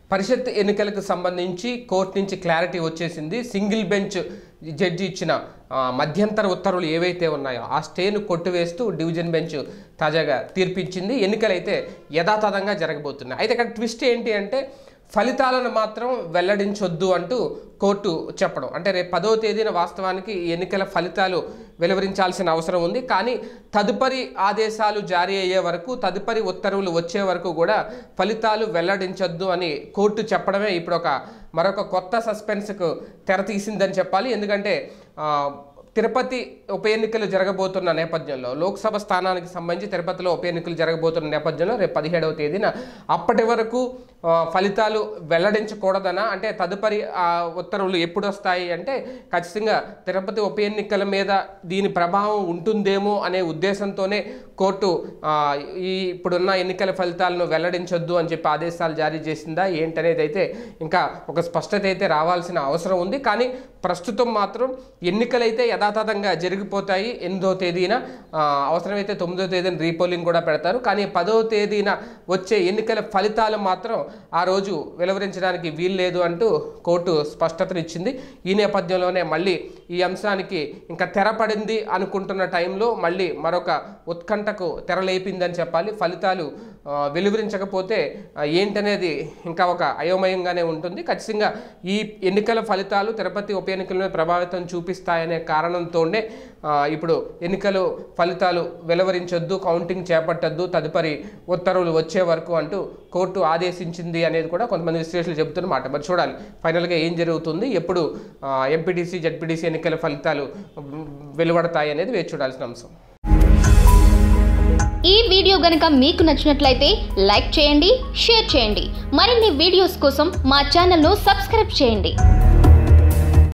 పరిషత్ ఎన్నికలకు సంబంధించి కోర్టు నుంచి క్లారిటీ వచ్చేసింది సింగిల్ బెంచ్ జడ్జి ఇచ్చిన ఆ, మధ్యంతర ఉత్తర్వులు ఏవైతే ఉన్నాయో ఆ స్టేను కొట్టివేస్తూ డివిజన్ బెంచ్ తాజాగా తీర్పిచ్చింది ఎన్నికలైతే యథాతథంగా జరగబోతున్నాయి అయితే ఇక్కడ ట్విస్ట్ ఏంటి అంటే ఫలితాలను మాత్రం వెల్లడించొద్దు అంటూ కోర్టు చెప్పడం అంటే రేపు పదవ తేదీన వాస్తవానికి ఈ ఎన్నికల ఫలితాలు వెలువరించాల్సిన అవసరం ఉంది కానీ తదుపరి ఆదేశాలు జారీ అయ్యే వరకు తదుపరి ఉత్తర్వులు వచ్చే వరకు కూడా ఫలితాలు వెల్లడించొద్దు అని కోర్టు చెప్పడమే ఇప్పుడు ఒక మరొక కొత్త సస్పెన్స్కు తెర తీసిందని చెప్పాలి ఎందుకంటే ఆ, తిరుపతి ఉప ఎన్నికలు జరగబోతున్న నేపథ్యంలో లోక్సభ స్థానానికి సంబంధించి తిరుపతిలో ఉప ఎన్నికలు జరగబోతున్న నేపథ్యంలో రేపు పదిహేడవ తేదీన అప్పటి వరకు ఆ, ఫలితాలు వెల్లడించకూడదనా అంటే తదుపరి ఆ, ఉత్తర్వులు ఎప్పుడు వస్తాయి అంటే ఖచ్చితంగా తిరుపతి ఉప ఎన్నికల మీద దీని ప్రభావం ఉంటుందేమో అనే ఉద్దేశంతోనే కోర్టు ఆ, ఈ ఇప్పుడున్న ఎన్నికల ఫలితాలను వెల్లడించొద్దు అని చెప్పి ఆదేశాలు జారీ చేసిందా ఏంటనేది అయితే ఇంకా ఒక స్పష్టత అయితే రావాల్సిన అవసరం ఉంది కానీ ప్రస్తుతం మాత్రం ఎన్నికలైతే యథాతథంగా జరిగిపోతాయి ఎనిమిదో తేదీన ఆ, అవసరమైతే తొమ్మిదో తేదీన రీపోలింగ్ కూడా పెడతారు కానీ పదో తేదీన వచ్చే ఎన్నికల ఫలితాలు మాత్రం ఆ రోజు వెలువరించడానికి వీల్లేదు అంటూ కోర్టు స్పష్టతనిచ్చింది ఈ నేపథ్యంలోనే మళ్ళీ ఈ అంశానికి ఇంకా తెరపడింది అనుకుంటున్న టైంలో మళ్ళీ మరొక ఉత్కంఠకు తెరలేపిందని చెప్పాలి ఫలితాలు ఆ, వెలువరించకపోతే ఆ, ఏంటనేది ఇంకా ఒక అయోమయంగానే ఉంటుంది ఖచ్చితంగా ఈ ఎన్నికల ఫలితాలు తిరుపతి ఉప ఎన్నికల మీద ప్రభావితం చూపిస్తాయనే కారణంతోనే ఆ, ఇప్పుడు ఎన్నికలు ఫలితాలు వెలువరించొద్దు కౌంటింగ్ చేపట్టద్దు తదుపరి ఉత్తర్వులు వచ్చే వరకు అంటూ కోర్టు ఆదేశించింది అనేది కూడా కొంతమంది విశ్లేషకులు చెబుతున్నమాట మరి చూడాలి ఫైనల్గా ఏం జరుగుతుంది ఎప్పుడు ఎంపీటీసీ జడ్పీటీసీ ఎన్నికల ఫలితాలు మ్, వెలువడతాయి అనేది వేచి చూడాల్సిన అంశం ఈ వీడియో గనుక మీకు నచ్చినట్లయితే లైక్ చేయండి షేర్ చేయండి మరిన్ని వీడియోస్ కోసం మా ఛానల్ను సబ్స్క్రైబ్ చేయండి